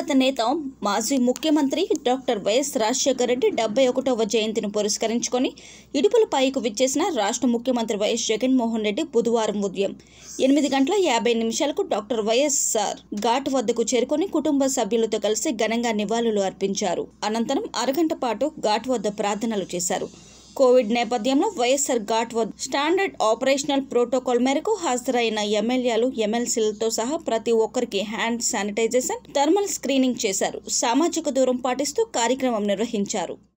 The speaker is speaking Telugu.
దివంగత నేత మాజీ ముఖ్యమంత్రి డాక్టర్ వైఎస్ రాజశేఖర రెడ్డి డెబ్బై ఒకటవ జయంతిని పురస్కరించుకొని ఇడుపులపాయకు విచ్చేసిన రాష్ట్ర ముఖ్యమంత్రి వైఎస్ జగన్మోహన్ రెడ్డి బుధవారం ఉదయం ఎనిమిది గంటల యాభై నిమిషాలకు డాక్టర్ వైఎస్ఆర్ ఘాట్ వద్దకు చేరుకొని కుటుంబ సభ్యులతో కలిసి ఘనంగా నివాళులు అర్పించారు అనంతరం అరగంట పాటు ఘాట్ వద్ద ప్రార్థనలు చేశారు కోవిడ్ నేపథ్యంలో వైఎస్ఆర్ ఘాట్ వద్ద స్టాండర్డ్ ఆపరేషనల్ ప్రోటోకాల్ మేరకు హాజరైన ఎమ్మెల్యేలు ఎమ్మెల్సీలతో సహా ప్రతి ఒక్కరికి హ్యాండ్ శానిటైజేషన్ థర్మల్ స్క్రీనింగ్ చేశారు సామాజిక దూరం పాటిస్తూ కార్యక్రమం నిర్వహించారు